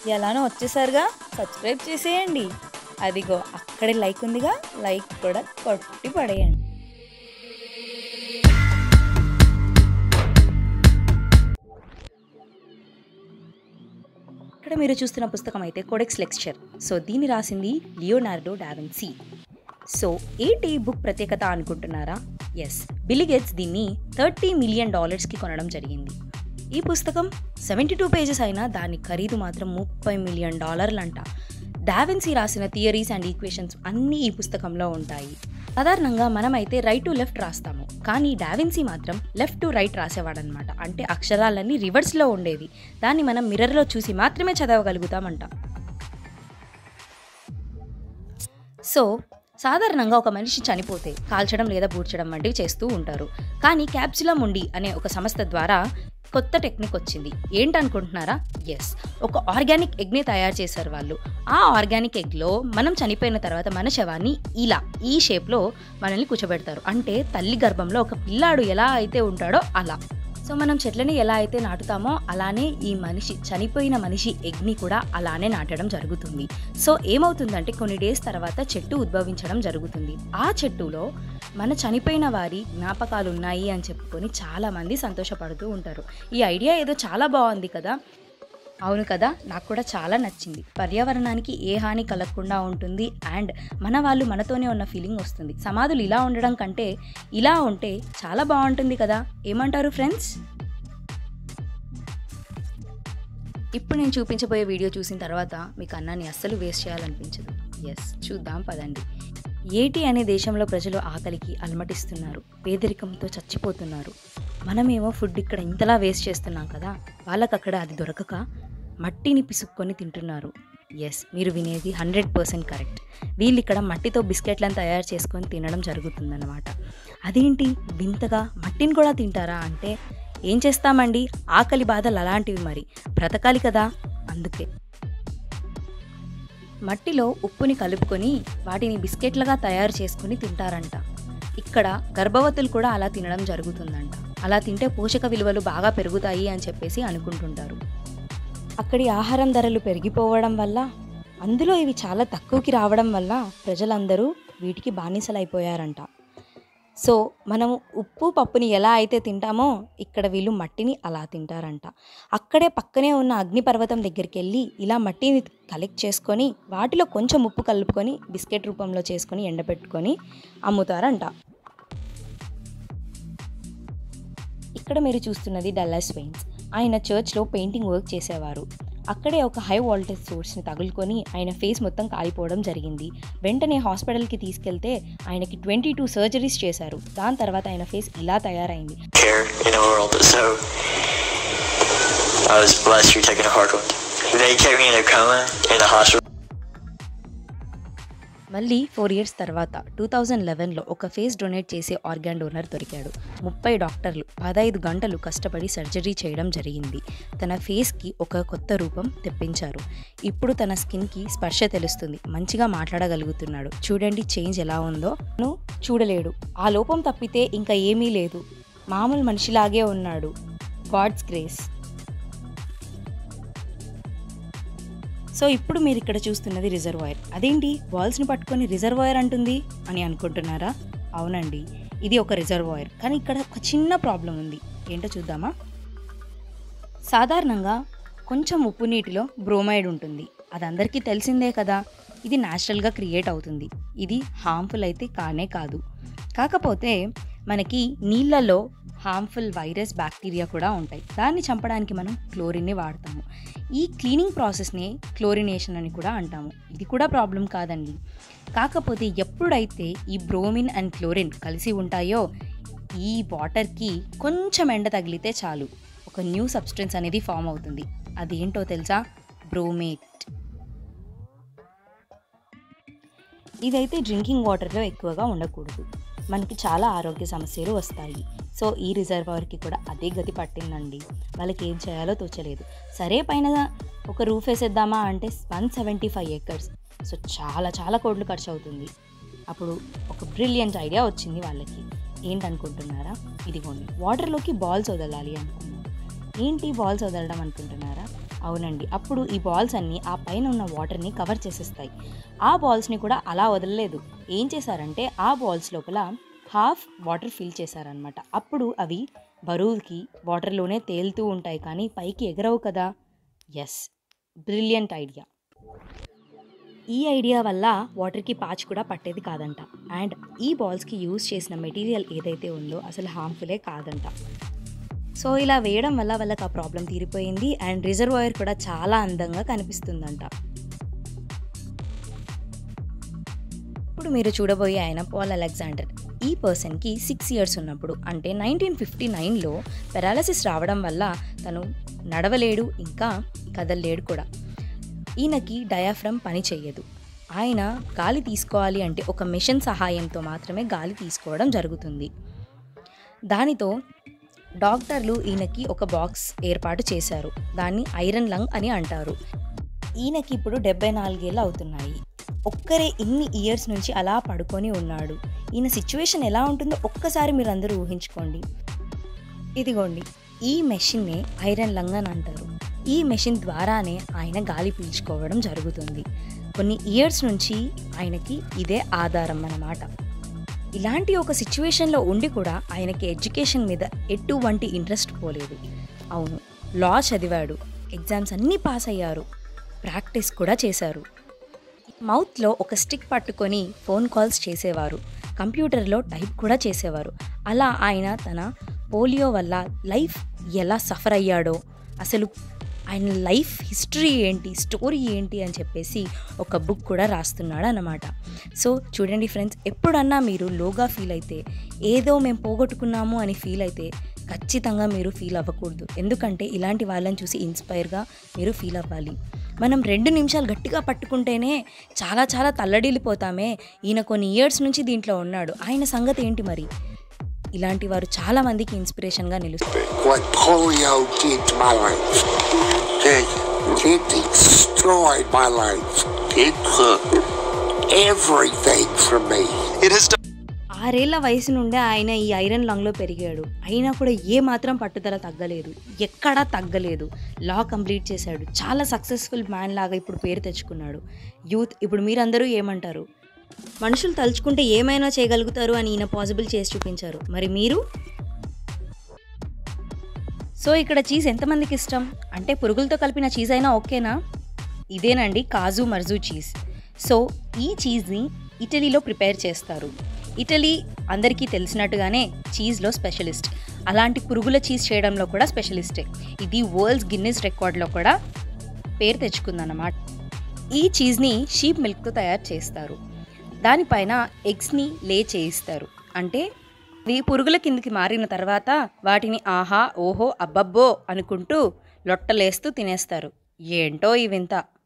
ఎలానో వచ్చేసారుగా సబ్స్క్రైబ్ చేసేయండి అదిగో అక్కడే లైక్ ఉందిగా లైక్ కూడా కొట్టి పడేయండి ఇక్కడ మీరు చూస్తున్న పుస్తకం అయితే కోడెక్స్ లెక్చర్ సో దీన్ని రాసింది లియోనార్డో డావిన్సీ సో ఏంటి ఈ బుక్ ప్రత్యేకత అనుకుంటున్నారా ఎస్ బిలిగేట్స్ దీన్ని థర్టీ మిలియన్ డాలర్స్కి కొనడం జరిగింది ఈ పుస్తకం సెవెంటీ టూ పేజెస్ అయినా దాని ఖరీదు మాత్రం ముప్పై మిలియన్ డాలర్లంట డావెన్సీ రాసిన థియరీస్ అండ్ ఈక్వేషన్స్ అన్నీ ఈ పుస్తకంలో ఉంటాయి సాధారణంగా మనమైతే రైట్ టు లెఫ్ట్ రాస్తాము కానీ డావెన్సీ మాత్రం లెఫ్ట్ టు రైట్ రాసేవాడనమాట అంటే అక్షరాలన్నీ రివర్స్లో ఉండేవి దాన్ని మనం మిర్రర్లో చూసి మాత్రమే చదవగలుగుతామంట సో సాధారణంగా ఒక మనిషి చనిపోతే కాల్చడం లేదా పూడ్చడం వంటివి చేస్తూ ఉంటారు కానీ క్యాప్సులా ముండి అనే ఒక సంస్థ ద్వారా కొత్త టెక్నిక్ వచ్చింది ఏంటనుకుంటున్నారా ఎస్ ఒక ఆర్గానిక్ ఎగ్ని తయారు చేశారు వాళ్ళు ఆ ఆర్గానిక్ ఎగ్లో మనం చనిపోయిన తర్వాత మన శవాన్ని ఇలా ఈ షేప్లో మనల్ని కూర్చోబెడతారు అంటే తల్లి గర్భంలో ఒక పిల్లాడు ఎలా అయితే ఉంటాడో అలా సో మనం చెట్లని ఎలా అయితే నాటుతామో అలానే ఈ మనిషి చనిపోయిన మనిషి ఎగ్ని కూడా అలానే నాటడం జరుగుతుంది సో ఏమవుతుందంటే కొన్ని డేస్ తర్వాత చెట్టు ఉద్భవించడం జరుగుతుంది ఆ చెట్టులో మన చనిపోయిన వారి జ్ఞాపకాలు ఉన్నాయి అని చెప్పుకొని చాలామంది సంతోషపడుతూ ఉంటారు ఈ ఐడియా ఏదో చాలా బాగుంది కదా అవును కదా నాకు కూడా చాలా నచ్చింది పర్యావరణానికి ఏ హాని కలగకుండా ఉంటుంది అండ్ మన వాళ్ళు మనతోనే ఉన్న ఫీలింగ్ వస్తుంది సమాధులు ఇలా ఉండడం కంటే ఇలా ఉంటే చాలా బాగుంటుంది కదా ఏమంటారు ఫ్రెండ్స్ ఇప్పుడు నేను చూపించబోయే వీడియో చూసిన తర్వాత మీకు అన్నాన్ని అస్సలు వేస్ట్ చేయాలనిపించదు ఎస్ చూద్దాం పదండి ఏటి అనే దేశంలో ప్రజలు ఆకలికి అలమటిస్తున్నారు పేదరికంతో చచ్చిపోతున్నారు మనమేమో ఫుడ్ ఇక్కడ ఇంతలా వేస్ట్ చేస్తున్నాం కదా వాళ్ళకి అక్కడ అది దొరకక మట్టిని పిసుక్కొని తింటున్నారు ఎస్ మీరు వినేది హండ్రెడ్ పర్సెంట్ కరెక్ట్ వీళ్ళు ఇక్కడ మట్టితో బిస్కెట్లను తయారు చేసుకొని తినడం జరుగుతుందన్నమాట అదేంటి వింతగా మట్టిని కూడా తింటారా అంటే ఏం చేస్తామండి ఆకలి బాధలు అలాంటివి మరి బ్రతకాలి కదా అందుకే మట్టిలో ఉప్పుని కలుపుకొని వాటిని బిస్కెట్లుగా తయారు చేసుకుని తింటారంట ఇక్కడ గర్భవతులు కూడా అలా తినడం జరుగుతుందంట అలా తింటే పోషక విలువలు బాగా పెరుగుతాయి అని చెప్పేసి అనుకుంటుంటారు అక్కడి ఆహారం ధరలు పెరిగిపోవడం వల్ల అందులో ఇవి చాలా తక్కువకి రావడం వల్ల ప్రజలందరూ వీటికి బానిసలైపోయారంట సో మనము ఉప్పు పప్పుని ఎలా అయితే తింటామో ఇక్కడ వీళ్ళు మట్టిని అలా తింటారంట అక్కడే పక్కనే ఉన్న అగ్నిపర్వతం దగ్గరికి వెళ్ళి ఇలా మట్టిని కలెక్ట్ చేసుకొని వాటిలో కొంచెం ఉప్పు కలుపుకొని బిస్కెట్ రూపంలో చేసుకొని ఎండబెట్టుకొని అమ్ముతారంట ఇక్కడ మీరు చూస్తున్నది డల్లాస్ వెయిన్స్ ఆయన చర్చ్లో పెయింటింగ్ వర్క్ చేసేవారు అక్కడే ఒక హై వోల్టేజ్ సోర్స్ని తగులుకొని ఆయన ఫేస్ మొత్తం కాలిపోవడం జరిగింది వెంటనే హాస్పిటల్కి తీసుకెళ్తే ఆయనకి ట్వంటీ టూ సర్జరీస్ చేశారు దాని తర్వాత ఆయన ఫేస్ ఇలా తయారైంది care in the world. So I was blessed for taking a hard one. They kept me in a coma in the hospital. మళ్ళీ ఫోర్ ఇయర్స్ తర్వాత టూ థౌజండ్ లెవెన్లో ఒక ఫేస్ డొనేట్ చేసే ఆర్గాన్ డోనర్ దొరికాడు ముప్పై డాక్టర్లు పదహైదు గంటలు కష్టపడి సర్జరీ చేయడం జరిగింది తన ఫేస్కి ఒక కొత్త రూపం తెప్పించారు ఇప్పుడు తన స్కిన్కి స్పర్శ తెలుస్తుంది మంచిగా మాట్లాడగలుగుతున్నాడు చూడండి చేంజ్ ఎలా ఉందో ను చూడలేడు ఆ లోపం తప్పితే ఇంకా ఏమీ లేదు మామూలు మనిషిలాగే ఉన్నాడు గాడ్స్ గ్రేస్ సో ఇప్పుడు మీరు ఇక్కడ చూస్తున్నది రిజర్వాయర్ అదేంటి బాల్స్ని పట్టుకొని రిజర్వాయర్ అంటుంది అని అనుకుంటున్నారా అవునండి ఇది ఒక రిజర్వాయర్ కానీ ఇక్కడ ఒక చిన్న ప్రాబ్లం ఉంది ఏంటో చూద్దామా సాధారణంగా కొంచెం ఉప్పు నీటిలో బ్రోమైడ్ ఉంటుంది అది అందరికీ తెలిసిందే కదా ఇది న్యాచురల్గా క్రియేట్ అవుతుంది ఇది హార్మ్ఫుల్ అయితే కానే కాదు కాకపోతే మనకి నీళ్ళలో హార్మ్ఫుల్ వైరస్ బ్యాక్టీరియా కూడా ఉంటాయి దాన్ని చంపడానికి మనం క్లోరిన్ని వాడతాము ఈ క్లీనింగ్ ప్రాసెస్ని క్లోరినేషన్ అని కూడా అంటాము ఇది కూడా ప్రాబ్లం కాదండి కాకపోతే ఎప్పుడైతే ఈ బ్రోమిన్ అండ్ క్లోరిన్ కలిసి ఉంటాయో ఈ వాటర్కి కొంచెం ఎండ తగిలితే చాలు ఒక న్యూ సబ్స్టెన్స్ అనేది ఫామ్ అవుతుంది అదేంటో తెలుసా బ్రోమేట్ ఇదైతే డ్రింకింగ్ వాటర్లో ఎక్కువగా ఉండకూడదు మనకి చాలా ఆరోగ్య సమస్యలు వస్తాయి సో ఈ రిజర్వాయర్కి కూడా అదే గతి పట్టిందండి వాళ్ళకి ఏం చేయాలో తోచలేదు సరే పైన ఒక రూఫ్ వేసేద్దామా అంటే one seventy five acres so చాలా చాలా కోట్లు ఖర్చు అవుతుంది అప్పుడు ఒక బ్రిలియంట్ ఐడియా వచ్చింది వాళ్ళకి ఏంటనుకుంటున్నారా ఇదిగోండి వాటర్లోకి బాల్స్ వదలాలి అనుకున్నాం ఏంటి బాల్స్ వదలడం అనుకుంటున్నారా అవునండి అప్పుడు ఈ బాల్స్ అన్నీ ఆ పైన ఉన్న వాటర్ని కవర్ చేసేస్తాయి ఆ బాల్స్ని కూడా అలా వదలలేదు ఏం చేశారంటే ఆ బాల్స్ లోపల హాఫ్ వాటర్ ఫిల్ చేశారనమాట అప్పుడు అవి బరువుకి వాటర్లోనే తేలుతూ ఉంటాయి కానీ పైకి ఎగరవు కదా ఎస్ బ్రిలియంట్ ఐడియా ఈ ఐడియా వల్ల వాటర్కి పాచ్ కూడా పట్టేది కాదంట అండ్ ఈ బాల్స్కి యూజ్ చేసిన మెటీరియల్ ఏదైతే ఉందో అసలు హార్మ్ఫుల్లే కాదంట సో ఇలా వేయడం వల్ల వాళ్ళకి ఆ ప్రాబ్లం తీరిపోయింది అండ్ రిజర్వాయర్ కూడా చాలా అందంగా కనిపిస్తుందంట ఇప్పుడు మీరు చూడబోయే ఆయన పాల్ అలెగ్జాండర్ ఈ పర్సన్కి సిక్స్ ఇయర్స్ ఉన్నప్పుడు అంటే నైన్టీన్ ఫిఫ్టీ నైన్లో పెరాలసిస్ రావడం వల్ల తను నడవలేడు ఇంకా కదలలేడు కూడా ఈయనకి డయాఫ్రమ్ పని చెయ్యదు ఆయన గాలి తీసుకోవాలి అంటే ఒక మిషన్ సహాయంతో మాత్రమే గాలి తీసుకోవడం జరుగుతుంది దానితో డాక్టర్లు ఈయనకి ఒక బాక్స్ ఏర్పాటు చేశారు దాన్ని ఐరన్ లంగ్ అని అంటారు ఈయనకి ఇప్పుడు డెబ్బై నాలుగేళ్ళు అవుతున్నాయి ఒక్కరే ఇన్ని ఇయర్స్ నుంచి అలా పడుకొని ఉన్నాడు ఈయన సిచ్యువేషన్ ఎలా ఉంటుందో ఒక్కసారి మీరు అందరూ ఊహించుకోండి ఇదిగోండి ఈ మెషిన్నే ఐరన్ లంగ్ అని అంటారు ఈ మెషిన్ ద్వారానే ఆయన గాలి పీల్చుకోవడం జరుగుతుంది కొన్ని ఇయర్స్ నుంచి ఆయనకి ఇదే ఆధారం అన్నమాట ఇలాంటి ఒక సిచ్యువేషన్లో ఉండి కూడా ఆయనకి ఎడ్యుకేషన్ మీద ఎటువంటి ఇంట్రెస్ట్ పోలేదు అవును లా చదివాడు ఎగ్జామ్స్ అన్నీ పాస్ అయ్యారు ప్రాక్టీస్ కూడా చేశారు మౌత్లో ఒక స్టిక్ పట్టుకొని ఫోన్ కాల్స్ చేసేవారు కంప్యూటర్లో టైప్ కూడా చేసేవారు అలా ఆయన తన పోలియో వల్ల లైఫ్ ఎలా సఫర్ అయ్యాడో అసలు ఆయన లైఫ్ హిస్టరీ ఏంటి స్టోరీ ఏంటి అని చెప్పేసి ఒక బుక్ కూడా రాస్తున్నాడు అన్నమాట సో చూడండి ఫ్రెండ్స్ ఎప్పుడన్నా మీరు లోగా ఫీల్ అయితే ఏదో మేము పోగొట్టుకున్నాము అని ఫీల్ అయితే ఖచ్చితంగా మీరు ఫీల్ అవ్వకూడదు ఎందుకంటే ఇలాంటి వాళ్ళని చూసి ఇన్స్పైర్గా మీరు ఫీల్ అవ్వాలి మనం రెండు నిమిషాలు గట్టిగా పట్టుకుంటేనే చాలా చాలా తల్లడిల్లిపోతామే ఈయన కొన్ని ఇయర్స్ నుంచి దీంట్లో ఉన్నాడు ఆయన సంగతి ఏంటి మరి ఇలాంటి వారు చాలా మందికి ఇన్స్పిరేషన్గా నిలుస్తారు what polio did to my life. It, it destroyed my life. It took everything from me. It has done ఆరేళ్ల వయసు నుండే ఆయన ఈ ఐరన్ లంగ్లో పెరిగాడు అయినా కూడా ఏ మాత్రం పట్టుదల తగ్గలేదు ఎక్కడా తగ్గలేదు లా కంప్లీట్ చేశాడు చాలా సక్సెస్ఫుల్ మ్యాన్ లాగా ఇప్పుడు పేరు తెచ్చుకున్నాడు యూత్ ఇప్పుడు మీరందరూ ఏమంటారు మనుషులు తలుచుకుంటే ఏమైనా చేయగలుగుతారు అని ఈయన పాసిబుల్ చేసి చూపించారు మరి మీరు సో ఇక్కడ చీజ్ ఎంతమందికి ఇష్టం అంటే పురుగులతో కలిపిన చీజ్ అయినా ఓకేనా ఇదేనండి కాజు మర్జు చీజ్ సో ఈ చీజ్ని ఇటలీలో ప్రిపేర్ చేస్తారు ఇటలీ అందరికీ తెలిసినట్టుగానే చీజ్లో స్పెషలిస్ట్ అలాంటి పురుగుల చీజ్ చేయడంలో కూడా స్పెషలిస్టే ఇది వరల్డ్స్ గిన్నెస్ రికార్డ్లో కూడా పేరు తెచ్చుకుందన్నమాట ఈ చీజ్ని షీప్ మిల్క్తో తయారు చేస్తారు దానిపైన ఎగ్స్ని లే చేయిస్తారు అంటే ఇవి పురుగుల కిందికి మారిన తర్వాత వాటిని ఆహా ఓహో అబ్బబ్బో అనుకుంటూ లొట్టలేస్తూ తినేస్తారు ఏంటో ఈ వింత